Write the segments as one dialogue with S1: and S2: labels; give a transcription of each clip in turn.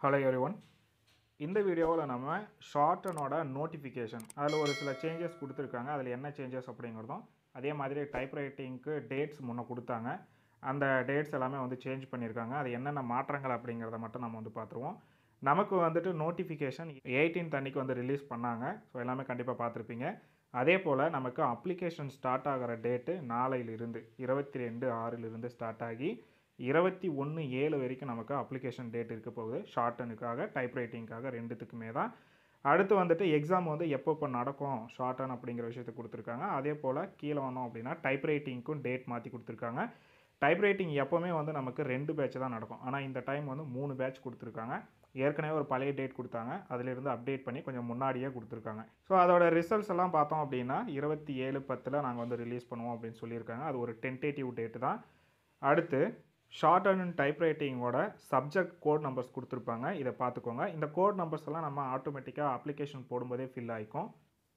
S1: hello every one இந்த வீடியோவில் நம்ம ஷார்ட்டனோட நோட்டிஃபிகேஷன் அதில் ஒரு சில சேஞ்சஸ் கொடுத்துருக்காங்க அதில் என்ன சேஞ்சஸ் அப்படிங்கிறதும் அதே மாதிரி டைப் ரைட்டிங்க்கு டேட்ஸ் முன்ன கொடுத்தாங்க அந்த டேட்ஸ் எல்லாமே வந்து சேஞ்ச் பண்ணியிருக்காங்க அது என்னென்ன மாற்றங்கள் அப்படிங்கிறத மட்டும் நம்ம வந்து பார்த்துருவோம் நமக்கு வந்துட்டு நோட்டிஃபிகேஷன் எயிட்டீன்த் அன்னைக்கு வந்து ரிலீஸ் பண்ணாங்க ஸோ எல்லாமே கண்டிப்பாக பார்த்துருப்பீங்க அதே போல் நமக்கு அப்ளிகேஷன் ஸ்டார்ட் ஆகிற டேட்டு நாளையிலிருந்து இருபத்தி ரெண்டு ஆறிலிருந்து ஸ்டார்ட் ஆகி இருபத்தி ஒன்று ஏழு வரைக்கும் நமக்கு அப்ளிகேஷன் டேட் இருக்க போகுது ஷார்ட்டனுக்காக டைப் ரைட்டிங்காக ரெண்டுத்துக்குமே தான் அடுத்து வந்துட்டு எக்ஸாம் வந்து எப்போ எப்போ நடக்கும் ஷார்ட்டன் அப்படிங்கிற விஷயத்தை கொடுத்துருக்காங்க அதே போல் கீழே வந்தோம் அப்படின்னா டைப் ரைட்டிங்க்கும் டேட் மாற்றி கொடுத்துருக்காங்க டைப் ரைட்டிங் எப்போவுமே வந்து நமக்கு ரெண்டு பேட்ச் தான் நடக்கும் ஆனால் இந்த டைம் வந்து மூணு பேட்ச் கொடுத்துருக்காங்க ஏற்கனவே ஒரு பழைய டேட் கொடுத்தாங்க அதிலிருந்து அப்டேட் பண்ணி கொஞ்சம் முன்னாடியே கொடுத்துருக்காங்க ஸோ அதோட ரிசல்ட்ஸ் எல்லாம் பார்த்தோம் அப்படின்னா இருபத்தி ஏழு பத்தில் நாங்கள் வந்து ரிலீஸ் பண்ணுவோம் அப்படின்னு சொல்லியிருக்காங்க அது ஒரு டென்டேட்டிவ் டேட்டு தான் அடுத்து ஷார்ட் அண்ட் டைப் ரைட்டிங்கோட சப்ஜெக்ட் கோட் நம்பர்ஸ் கொடுத்துருப்பாங்க இதை பார்த்துக்கோங்க இந்த கோட் நம்பர்ஸ் எல்லாம் நம்ம ஆட்டோமேட்டிக்காக அப்ளிகேஷன் போடும்போதே ஃபில் ஆகிக்கும்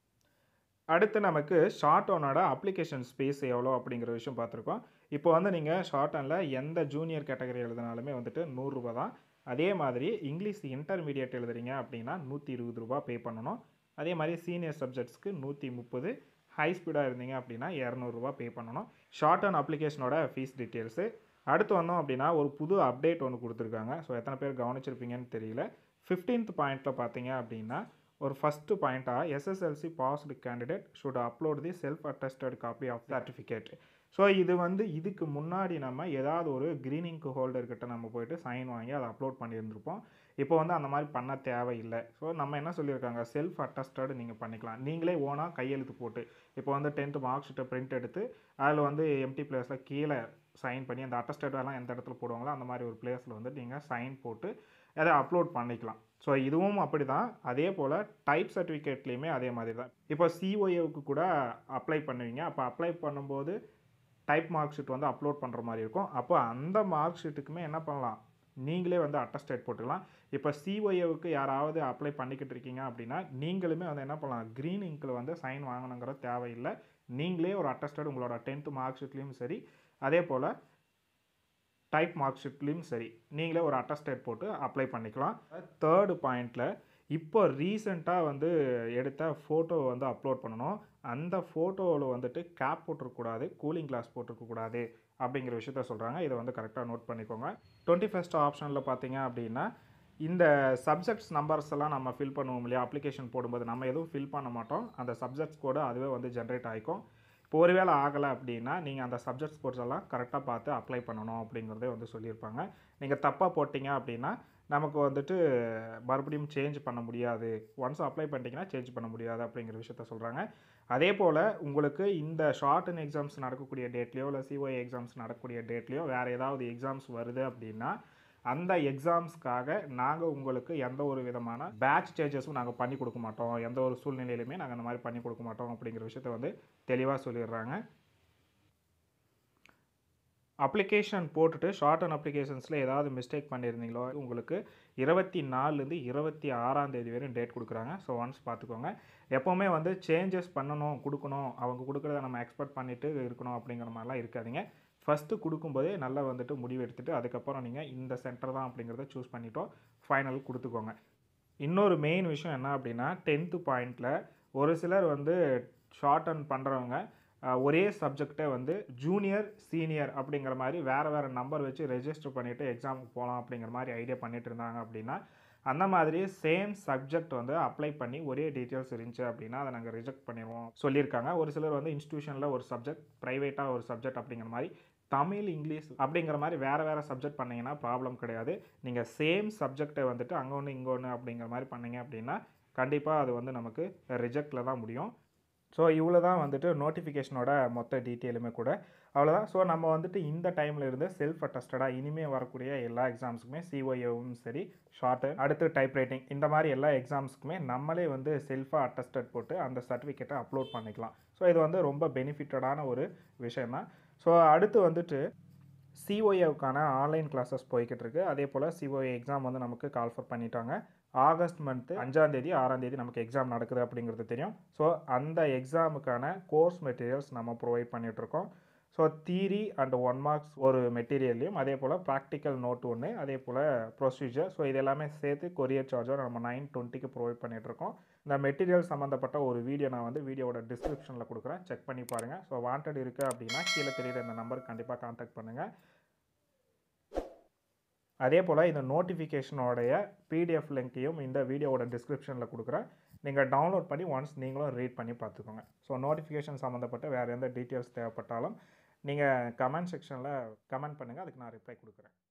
S1: அடுத்து நமக்கு ஷார்ட் ஒனோட அப்ளிகேஷன் ஸ்பேஸ் எவ்வளோ அப்படிங்கிற விஷயம் பார்த்துருக்கோம் இப்போ வந்து நீங்கள் ஷார்ட் அனில் எந்த ஜூனியர் கேட்டகரி எழுதினாலுமே வந்துட்டு நூறுரூவா தான் அதே மாதிரி இங்கிலீஷ் இன்டர்மீடியட் எழுதுறீங்க அப்படின்னா நூற்றி இருபது ரூபா பே பண்ணணும் அதே மாதிரி சீனியர் சப்ஜெக்ட்ஸ்க்கு நூற்றி முப்பது ஹை ஸ்பீடாக இருந்தீங்க அப்படின்னா இரநூறுவா பே பண்ணணும் ஷார்ட் அண்ட் அப்ளிகேஷனோட ஃபீஸ் டீட்டெயில்ஸு அடுத்து வந்தோம் அப்படின்னா ஒரு புது அப்டேட் ஒன்று கொடுத்துருக்காங்க ஸோ எத்தனை பேர் கவனிச்சிருப்பீங்கன்னு தெரியல ஃபிஃப்டீன்த் பாயிண்ட்டில் பார்த்தீங்க அப்படின்னா ஒரு ஃபஸ்ட்டு பாயிண்ட்டாக SSLC passed candidate should upload the self attested copy of certificate so இது வந்து இதுக்கு முன்னாடி நம்ம ஏதாவது ஒரு க்ரீனிங் ஹோல்டர்கிட்ட நம்ம போயிட்டு சைன் வாங்கி அதை அப்லோட் பண்ணியிருந்திருப்போம் இப்போ வந்து அந்த மாதிரி பண்ண தேவையில்லை ஸோ நம்ம என்ன சொல்லியிருக்காங்க செல்ஃப் அட்டஸ்டட் நீங்கள் பண்ணிக்கலாம் நீங்களே ஓனாக கையெழுத்து போட்டு இப்போ வந்து டென்த்து மார்க் ஷீட்டை பிரிண்ட் எடுத்து அதில் வந்து எம்டி பிளேஸில் கீழே சைன் பண்ணி அந்த அட்டஸ்டட் எல்லாம் எந்த இடத்துல போடுவாங்களோ அந்த மாதிரி ஒரு பிளேஸில் வந்து நீங்கள் சைன் போட்டு அதை அப்லோட் பண்ணிக்கலாம் ஸோ இதுவும் அப்படி தான் அதே போல் டைப் சர்டிஃபிகேட்லேயுமே அதே மாதிரி தான் இப்போ சிஓஏவுக்கு கூட அப்ளை பண்ணுவீங்க அப்போ அப்ளை பண்ணும்போது டைப் மார்க் ஷீட் வந்து அப்லோட் பண்ணுற மாதிரி இருக்கும் அப்போ அந்த மார்க் ஷீட்டுக்குமே என்ன பண்ணலாம் நீங்களே வந்து அட்டஸ்டேட் போட்டுக்கலாம் இப்போ சிஒஏவுக்கு யாராவது அப்ளை பண்ணிக்கிட்டு இருக்கீங்க அப்படின்னா நீங்களுமே வந்து என்ன பண்ணலாம் க்ரீன் இங்கில் வந்து சைன் வாங்கணுங்கிற தேவையில்லை நீங்களே ஒரு அட்டஸ்டட் உங்களோட டென்த்து மார்க் ஷீட்லேயும் சரி அதே போல் டைப் மார்க் ஷீட்லேயும் சரி நீங்களே ஒரு அட்டஸ்டேட் போட்டு அப்ளை பண்ணிக்கலாம் தேர்டு பாயிண்டில் இப்போ ரீசெண்டாக வந்து எடுத்த ஃபோட்டோ வந்து அப்லோட் பண்ணணும் அந்த ஃபோட்டோவில் வந்துட்டு கேப் போட்டிருக்கக்கூடாது கூலிங் கிளாஸ் போட்டிருக்கக்கூடாது அப்படிங்கிற விஷயத்த சொல்கிறாங்க இதை வந்து கரெக்டாக நோட் பண்ணிக்கோங்க டுவெண்ட்டி ஃபஸ்ட் ஆப்ஷனில் பார்த்தீங்க அப்படின்னா இந்த சப்ஜெக்ட்ஸ் நம்பர்ஸ் எல்லாம் நம்ம ஃபில் பண்ணுவோம் இல்லையா அப்ளிகேஷன் போடும்போது நம்ம எதுவும் ஃபில் பண்ண மாட்டோம் அந்த சப்ஜெக்ட்ஸ் கூட அதுவே வந்து ஜென்ரேட் ஆகிக்கும் இப்போ ஒருவேளை ஆகலை அப்படின்னா நீங்கள் அந்த சப்ஜெக்ட்ஸ் கோர்ஸ் எல்லாம் கரெக்டாக பார்த்து அப்ளை பண்ணணும் அப்படிங்கிறதே வந்து சொல்லியிருப்பாங்க நீங்கள் தப்பாக போட்டிங்க அப்படின்னா நமக்கு வந்துட்டு மறுபடியும் சேஞ்ச் பண்ண முடியாது ஒன்ஸ் அப்ளை பண்ணிட்டீங்கன்னா சேஞ்ச் பண்ண முடியாது அப்படிங்கிற விஷயத்த சொல்கிறாங்க அதே போல் உங்களுக்கு இந்த ஷார்ட் அண்ட் எக்ஸாம்ஸ் நடக்கக்கூடிய டேட்லேயோ இல்லை சிஓஐ எக்ஸாம்ஸ் நடக்கக்கூடிய டேட்லேயோ வேறு ஏதாவது எக்ஸாம்ஸ் வருது அப்படின்னா அந்த எக்ஸாம்ஸ்க்காக நாங்கள் உங்களுக்கு எந்த ஒரு விதமான பேட்ச் சேஞ்சஸும் நாங்கள் பண்ணி கொடுக்க மாட்டோம் எந்த ஒரு சூழ்நிலையிலுமே நாங்கள் அந்த மாதிரி பண்ணி கொடுக்க மாட்டோம் அப்படிங்கிற விஷயத்த வந்து தெளிவாக சொல்லிடுறாங்க அப்ளிகேஷன் போட்டுட்டு ஷார்ட் அண்ட் அப்ளிகேஷன்ஸில் ஏதாவது மிஸ்டேக் பண்ணியிருந்தீங்களோ உங்களுக்கு இருபத்தி நாலுலேருந்து இருபத்தி ஆறாம் தேதி வரையும் டேட் கொடுக்குறாங்க ஸோ ஒன்ஸ் பார்த்துக்கோங்க எப்போவுமே வந்து சேஞ்சஸ் பண்ணணும் கொடுக்கணும் அவங்க கொடுக்குறத நம்ம எக்ஸ்பெக்ட் பண்ணிவிட்டு இருக்கணும் அப்படிங்கிற மாதிரிலாம் இருக்காதிங்க ஃபஸ்ட்டு கொடுக்கும்போதே நல்லா வந்துட்டு முடிவு எடுத்துகிட்டு அதுக்கப்புறம் நீங்கள் இந்த சென்டர் தான் அப்படிங்கிறத சூஸ் பண்ணிட்டோம் ஃபைனல் கொடுத்துக்கோங்க இன்னொரு மெயின் விஷயம் என்ன அப்படின்னா டென்த்து பாயிண்டில் ஒரு சிலர் வந்து ஷார்ட் அண்ட் பண்ணுறவங்க ஒரே சப்ஜெக்டை வந்து ஜூனியர் சீனியர் அப்படிங்கிற மாதிரி வேறு வேறு நம்பர் வச்சு ரெஜிஸ்டர் பண்ணிவிட்டு எக்ஸாமுக்கு போகலாம் அப்படிங்கிற மாதிரி ஐடியா பண்ணிட்டு இருந்தாங்க அப்படின்னா அந்த மாதிரி சேம் சப்ஜெக்ட் வந்து அப்ளை பண்ணி ஒரே டீட்டெயில்ஸ் இருந்துச்சு அப்படின்னா அதை நாங்கள் ரிஜெக்ட் பண்ணிடுவோம் சொல்லியிருக்காங்க ஒரு சிலர் வந்து இன்ஸ்டியூஷனில் ஒரு சப்ஜெக்ட் ப்ரைவேட்டாக ஒரு சப்ஜெக்ட் அப்படிங்கிற மாதிரி தமிழ் இங்கிலீஷ் அப்படிங்கிற மாதிரி வேறு வேறு சப்ஜெக்ட் பண்ணிங்கன்னா ப்ராப்ளம் கிடையாது நீங்கள் சேம் சப்ஜெக்டை வந்துட்டு அங்கே ஒன்று இங்கே ஒன்று அப்படிங்கிற மாதிரி பண்ணீங்க அப்படின்னா கண்டிப்பாக அது வந்து நமக்கு ரிஜெக்டில் தான் முடியும் ஸோ இவ்வளோ தான் வந்துட்டு நோட்டிஃபிகேஷனோட மொத்த டீட்டெயிலுமே கூட அவ்வளோதான் ஸோ நம்ம வந்துட்டு இந்த டைமில் இருந்து செல்ஃப் அட்டஸ்டடாக இனிமேல் வரக்கூடிய எல்லா எக்ஸாம்ஸுக்குமே சிஓஏவும் சரி ஷார்ட்டு அடுத்து டைப் ரைட்டிங் இந்த மாதிரி எல்லா எக்ஸாம்ஸுக்குமே நம்மளே வந்து செல்ஃபாக அட்டஸ்டட் போட்டு அந்த சர்டிஃபிகேட்டை அப்லோட் பண்ணிக்கலாம் ஸோ இது வந்து ரொம்ப பெனிஃபிட்டடான ஒரு விஷயம் தான் ஸோ அடுத்து வந்துட்டு சிஓஏவுக்கான ஆன்லைன் கிளாஸஸ் போய்கிட்டு இருக்கு அதே போல் சிஓஏ எக்ஸாம் வந்து நமக்கு கால்ஃபர் பண்ணிட்டாங்க ஆகஸ்ட் மந்த்து அஞ்சாம் தேதி ஆறாம் தேதி நமக்கு எக்ஸாம் நடக்குது அப்படிங்கிறது தெரியும் ஸோ அந்த எக்ஸாமுக்கான கோர்ஸ் மெட்டீரியல்ஸ் நம்ம ப்ரொவைட் பண்ணிகிட்ருக்கோம் so three and one marks ஒரு மெட்டீரியல்லையும் அதே போல் ப்ராக்டிக்கல் நோட் ஒன்று அதே போல் ப்ரொசீஜர் ஸோ இது எல்லாமே சேர்த்து கொரியர் சார்ஜர் நம்ம நைன் டுவெண்ட்டிக்கு ப்ரொவைட் பண்ணிகிட்ருக்கோம் இந்த மெட்டீரியல் சம்மந்தப்பட்ட ஒரு வீடியோ நான் வந்து வீடியோவோட டிஸ்கிரிப்ஷனில் கொடுக்குறேன் செக் பண்ணி பாருங்கள் ஸோ வாண்டட் இருக்குது அப்படின்னா கீழே தெரியுற இந்த நம்பருக்கு கண்டிப்பாக கான்டாக்ட் பண்ணுங்கள் அதே போல் இந்த நோட்டிஃபிகேஷனோடைய பிடிஎஃப் லிங்க்கையும் இந்த வீடியோவோட டிஸ்கிரிப்ஷனில் கொடுக்குறேன் நீங்கள் டவுன்லோட் பண்ணி ஒன்ஸ் நீங்களும் ரீட் பண்ணி பார்த்துக்கோங்க ஸோ நோட்டிஃபிகேஷன் சம்மந்தப்பட்ட வேறு எந்த டீட்டெயில்ஸ் தேவைப்பட்டாலும் நீங்கள் கமெண்ட் செக்ஷனில் கமெண்ட் பண்ணுங்கள் அதுக்கு நான் ரிப்ளை கொடுக்குறேன்